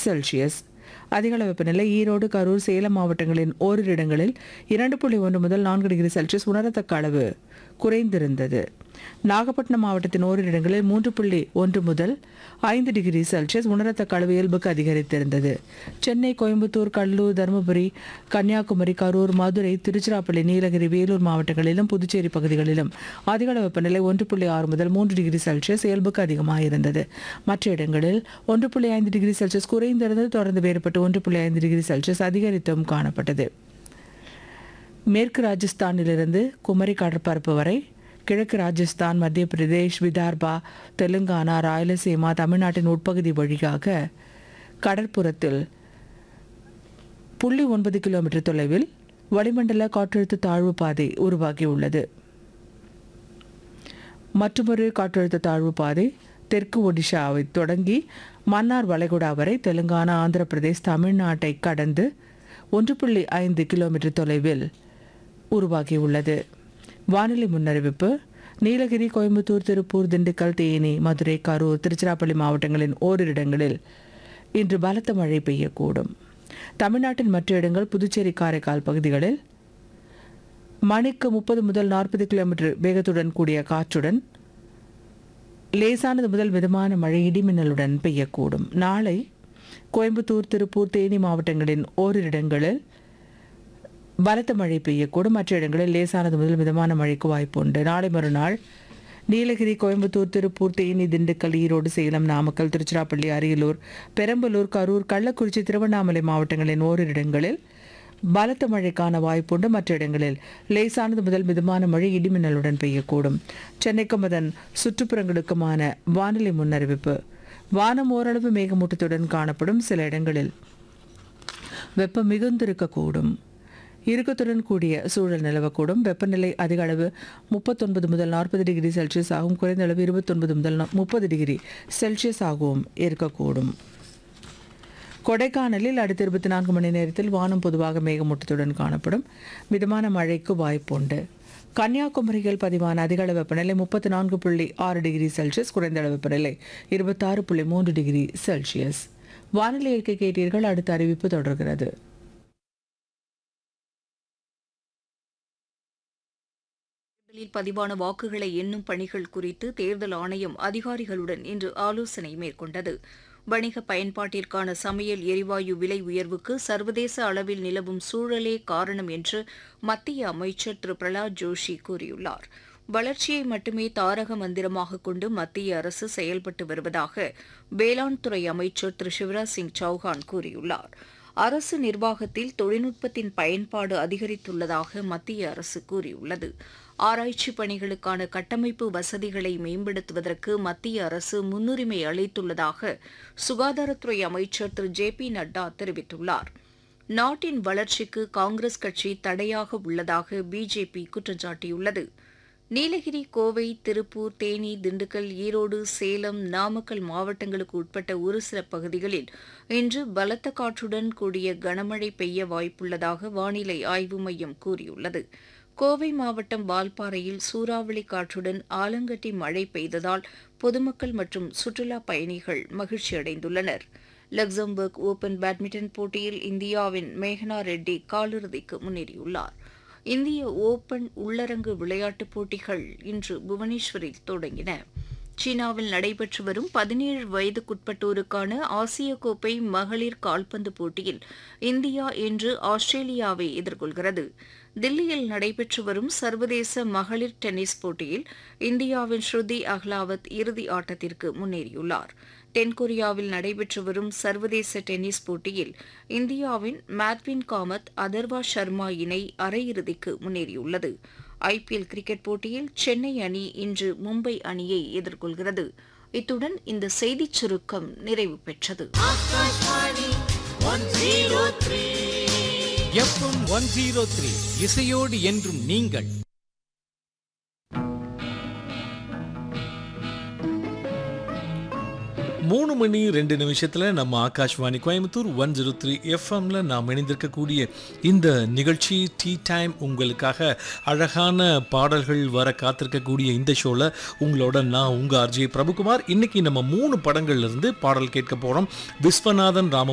Celsius அதிகள வெப்பநிலை ஈரோடு கரூர் சேலம் மாவட்டங்களின் ஓரிரு இடங்களில் இரண்டு புள்ளி ஒன்று முதல் நான்கு டிகிரி செல்சியஸ் உணரத்தக்க அளவு குறைந்திருந்தது நாகப்பட்டினம் மாவட்டத்தின் ஓரிரு இடங்களில் மூன்று புள்ளி ஒன்று முதல் ஐந்து டிகிரி செல்சியஸ் உணரத்தக்க அளவு இயல்புக்கு அதிகரித்திருந்தது சென்னை கோயம்புத்தூர் கடலூர் தருமபுரி கன்னியாகுமரி கரூர் மதுரை திருச்சிராப்பள்ளி நீலகிரி வேலூர் மாவட்டங்களிலும் புதுச்சேரி பகுதிகளிலும் அதிகள வெப்பநிலை ஒன்று புள்ளி ஆறு முதல் மூன்று டிகிரி செல்சியஸ் இயல்புக்கு அதிகமாக இருந்தது மற்ற இடங்களில் ஒன்று புள்ளி ஐந்து டிகிரி செல்சியஸ் குறைந்திருந்தது தொடர்ந்து வேறுபட்டு ஒன்று புள்ளி ஐந்து டிகிரி செல்சியஸ் அதிகரித்தும் காணப்பட்டது மேற்கு ராஜஸ்தானிலிருந்து குமரி கடற்பரப்பு வரை கிழக்கு ராஜஸ்தான் மத்திய பிரதேஷ் விதர்பா தெலுங்கானா ராயலசீமா தமிழ்நாட்டின் உட்பகுதி வழியாக கடற்புறத்தில் புள்ளி ஒன்பது கிலோமீட்டர் தொலைவில் வளிமண்டல காற்றழுத்த தாழ்வு பாதை உருவாகியுள்ளது மற்றொரு காற்றழுத்த தாழ்வு பாதை தெற்கு ஒடிஷாவை தொடங்கி மன்னார் வளைகுடா வரை தெலுங்கானா ஆந்திர பிரதேஷ் தமிழ்நாட்டை கடந்து ஒன்று புள்ளி ஐந்து கிலோமீட்டர் தொலைவில் உருவாகியுள்ளது வானிலை முன்னறிவிப்பு நீலகிரி கோயம்புத்தூர் திருப்பூர் திண்டுக்கல் தேனி மதுரை கரூர் திருச்சிராப்பள்ளி மாவட்டங்களின் ஓரிரு இடங்களில் இன்று பலத்த மழை பெய்யக்கூடும் தமிழ்நாட்டின் மற்ற இடங்கள் புதுச்சேரி காரைக்கால் பகுதிகளில் மணிக்கு முப்பது முதல் நாற்பது கிலோமீட்டர் வேகத்துடன் கூடிய காற்றுடன் லேசானது முதல் மிதமான மழை இடிமின்னலுடன் பெய்யக்கூடும் நாளை கோயம்புத்தூர் திருப்பூர் தேனி மாவட்டங்களின் ஓரிரு இடங்களில் பலத்த மழை பெய்யக்கூடும் மற்ற இடங்களில் லேசானது முதல் மிதமான மழைக்கு வாய்ப்பு உண்டு நாளை மறுநாள் நீலகிரி கோயம்புத்தூர் திருப்பூர் தேனி திண்டுக்கல் ஈரோடு சேலம் நாமக்கல் திருச்சிராப்பள்ளி அரியலூர் பெரம்பலூர் கரூர் கள்ளக்குறிச்சி திருவண்ணாமலை மாவட்டங்களின் ஓரிரு இடங்களில் பலத்த மழைக்கான வாய்ப்புண்டு மற்ற இடங்களில் லேசானது முதல் மிதமான மழை இடிமின்னலுடன் பெய்யக்கூடும் சென்னைக்கும் அதன் சுற்றுப்புறங்களுக்குமான வானிலை முன்னறிவிப்பு வானம் ஓரளவு மேகமூட்டத்துடன் காணப்படும் சில இடங்களில் வெப்பம் மிகுந்திருக்கக்கூடும் இறுக்கத்துடன் கூடிய சூழல் நிலவக்கூடும் வெப்பநிலை அதிக அளவு முப்பத்தொன்பது முதல் நாற்பது டிகிரி செல்சியஸ் ஆகும் குறைந்த அளவு இருபத்தொன்பது முதல் முப்பது டிகிரி செல்சியஸ் ஆகவும் இருக்கக்கூடும் கொடைக்கானலில் அடுத்த இருபத்தி நான்கு மணி நேரத்தில் வானம் பொதுவாக மேகமூட்டத்துடன் காணப்படும் மிதமான மழைக்கு வாய்ப்புண்டு கன்னியாகுமரியில் பதிவான அதிக அளவு வெப்பநிலை முப்பத்தி நான்கு புள்ளி ஆறு டிகிரி செல்சியஸ் குறைந்த அளவு வெப்பநிலை இருபத்தாறு புள்ளி மூன்று டிகிரி செல்சியஸ் வானிலை அறிக்கை கேட்டீர்கள் அடுத்த அறிவிப்பு தொடர்கிறது தேர்தலில் பதிவான வாக்குகளை எண்ணும் பணிகள் குறித்து தேர்தல் ஆணையம் அதிகாரிகளுடன் இன்று ஆலோசனை மேற்கொண்டது வணிக பயன்பாட்டிற்கான சமையல் எரிவாயு விலை உயர்வுக்கு சர்வதேச அளவில் நிலவும் சூழலே காரணம் என்று மத்திய அமைச்சர் திரு பிரலாத் ஜோஷி கூறியுள்ளார் வளர்ச்சியை மட்டுமே தாரக மந்திரமாக கொண்டு மத்திய அரசு செயல்பட்டு வருவதாக வேளாண் துறை அமைச்சர் திரு சிவராஜ் சிங் சௌஹான் கூறியுள்ளார் அரசு நிர்வாகத்தில் தொழில்நுட்பத்தின் பயன்பாடு அதிகரித்துள்ளதாக மத்திய அரசு கூறியுள்ளது ஆராய்ச்சி பணிகளுக்கான கட்டமைப்பு வசதிகளை மேம்படுத்துவதற்கு மத்திய அரசு முன்னுரிமை அளித்துள்ளதாக சுகாதாரத்துறை அமைச்சர் திரு ஜே பி நட்டா தெரிவித்துள்ளார் நாட்டின் வளர்ச்சிக்கு காங்கிரஸ் கட்சி தடையாக உள்ளதாக பிஜேபி குற்றம் சாட்டியுள்ளது நீலகிரி கோவை திருப்பூர் தேனி திண்டுக்கல் ஈரோடு சேலம் நாமக்கல் மாவட்டங்களுக்கு உட்பட்ட ஒரு சில பகுதிகளில் இன்று பலத்த காற்றுடன் கூடிய கனமழை பெய்ய வாய்ப்புள்ளதாக வானிலை ஆய்வு மையம் கூறியுள்ளது கோவை மாவட்டம் வால்பாறையில் சூறாவளி காற்றுடன் ஆலங்கட்டி மழை பெய்ததால் பொதுமக்கள் மற்றும் சுற்றுலா பயணிகள் மகிழ்ச்சியடைந்துள்ளனர் லக்சம்பர்க் ஓபன் பேட்மிண்டன் போட்டியில் இந்தியாவின் மேகனா ரெட்டி காலிறுதிக்கு முன்னேறியுள்ளார் இந்திய ஓபன் உள்ளரங்கு விளையாட்டுப் போட்டிகள் இன்று புவனேஸ்வரில் தொடங்கின சீனாவில் நடைபெற்று வரும் பதினேழு வயதுக்குட்பட்டோருக்கான ஆசிய கோப்பை மகளிர் கால்பந்து போட்டியில் இந்தியா இன்று ஆஸ்திரேலியாவை எதிர்கொள்கிறது தில்லியில் நடைபெற்று வரும் சர்வதேச மகளிர் டென்னிஸ் போட்டியில் இந்தியாவின் ஸ்ருதி அஹ்லாவத் இறுதி ஆட்டத்திற்கு முன்னேறியுள்ளார் தென்கொரியாவில் நடைபெற்று வரும் சர்வதேச டென்னிஸ் போட்டியில் இந்தியாவின் மேத்வின் காமத் அதர்வா சர்மா இணை அரையிறுதிக்கு முன்னேறியுள்ளது ஐபிஎல் கிரிக்கெட் போட்டியில் சென்னை அணி இன்று மும்பை அணியை எதிர்கொள்கிறது இத்துடன் இந்த செய்திச் சுருக்கம் நிறைவு பெற்றது எஃப்எம் ஒன் ஜீரோ த்ரீ இசையோடு என்றும் நீங்கள் மூணு மணி ரெண்டு நிமிஷத்தில் நம்ம Akashvani Coimbatore one zero three எஃப்எம்ல நாம் இணைந்திருக்கக்கூடிய இந்த நிகழ்ச்சி டீ டைம் உங்களுக்காக அழகான பாடல்கள் வர காத்திருக்கக்கூடிய இந்த ஷோவில் உங்களோட நான் உங்கள் ஆர்ஜி பிரபுகுமார் இன்னைக்கு நம்ம மூணு படங்கள்ல இருந்து பாடல் கேட்க போகிறோம் விஸ்வநாதன் ராம